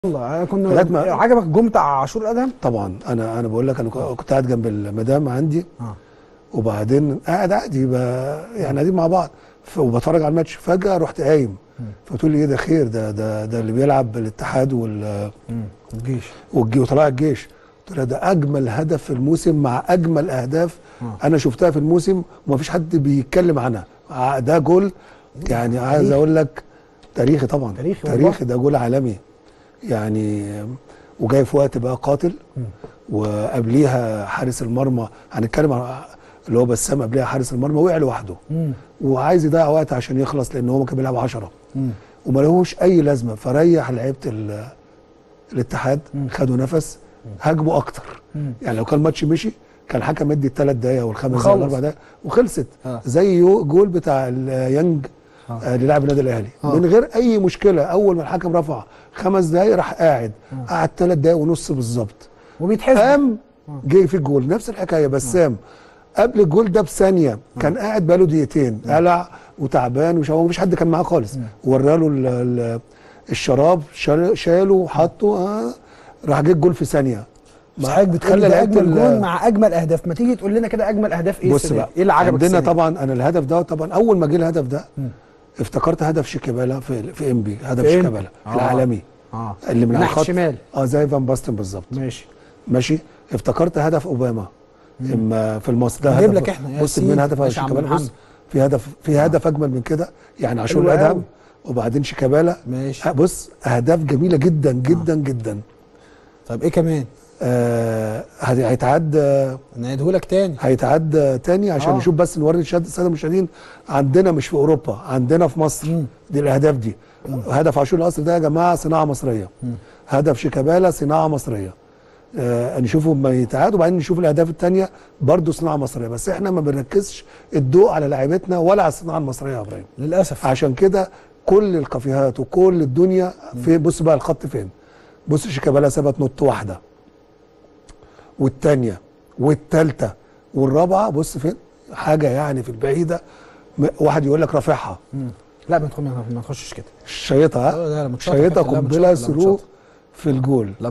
الله كنا لغاية ما- عجبك الجون بتاع عاشور الادهم طبعا انا انا بقول لك انا كنت قاعد جنب المدام عندي اه وبعدين قاعد عادي ب... يعني قاعدين مع بعض ف... وبتفرج على الماتش فجاه رحت قايم فبتقول لي ايه ده خير ده ده ده اللي بيلعب بالاتحاد وال... الجيش والجي وطلع الجيش قلت لها ده اجمل هدف في الموسم مع اجمل اهداف آه. انا شفتها في الموسم ومفيش حد بيتكلم عنها ع- ده جول يعني عايز تاريخي. اقول لك تاريخي طبعا تاريخي والله. تاريخي ده جول عالمي يعني وجاي في وقت بقى قاتل وقبليها حارس المرمى هنتكلم عن اللي هو بسام قبليها حارس المرمى وقع لوحده مم. وعايز يضيع وقت عشان يخلص لان هو كان بيلعب 10 مم. وما لهوش اي لازمه فريح لعيبه ال- الاتحاد خدوا نفس هاجموا اكتر مم. يعني لو كان الماتش مشي كان الحكم مدي الثلاث دقايق والخمس وخلص. دقايق والاربع دقايق وخلصت آه. زي يو- جول بتاع اليانج آه. آه. اللي لعب النادي الاهلي آه. من غير اي مشكله اول ما الحكم رفع خمس دقايق راح قاعد قعد ثلاث دقايق ونص بالظبط وبيتحسب قام جه في الجول نفس الحكايه بسام قبل الجول ده بثانيه كان قاعد بقاله دقيقتين قلع وتعبان ومش مفيش حد كان معاه خالص وراله ال- ال- الشراب شال- شاله وحطه آه راح جه الجول في ثانيه بس حضرتك بتقول خلى ده لعيبة اجمل ال- جون مع اجمل اهداف ما تيجي تقول لنا كده اجمل اهداف ايه بص السنة بقى دي؟ ايه اللي عجبك عندنا السنة دي؟ طبعا انا الهدف ده طبعا اول ما جه الهدف ده افتكرت هدف شيكابالا في في ام بي هدف في إنبي. شيكابالا آه. العالمي اه اللي من على ناحية الخط الشمال. اه زي فان باستن بالظبط ماشي ماشي افتكرت هدف اوباما اما في المصر ده نجيب هدف لك إحنا يا بص سيدي. من هدف ماشي يا عم شيكابالا بص محمد. في هدف في هدف اجمل من كده يعني عاشور حلو الادهم أوي. وبعدين شيكابالا ماشي. آه، بص اهداف جميله جدا جدا جدا طب ايه كمان؟ آه هت- هيتعد آه، نعيده لك تاني هيتعد آه، تاني عشان آه. نشوف بس نوري الشهاده الساده المشاهدين عندنا مش في اوروبا عندنا في مصر مم. دي الاهداف دي هدف عاشور القصر ده يا جماعه صناعه مصريه هدف شيكابالا صناعه مصريه آه نشوفه ما يتعاد وبعدين نشوف الاهداف الثانيه برضه صناعه مصريه بس احنا ما بنركزش الضوء على لعيبتنا ولا على الصناعه المصريه يا ابراهيم للاسف عشان كده كل الكافيهات وكل الدنيا في بص بقى الخط فين بص شيكابالا سابت نط واحده والثانيه والثالثه والرابعه بص فين حاجه يعني في البعيده م- واحد يقول لك رافعها مم. لا ما تخ- ما تخشش كده شيطها لا، لا، ها متشاطة شيطها كابتن، لا، قنبله متشاطة، لا، ثرو متشاطة. في الجول لا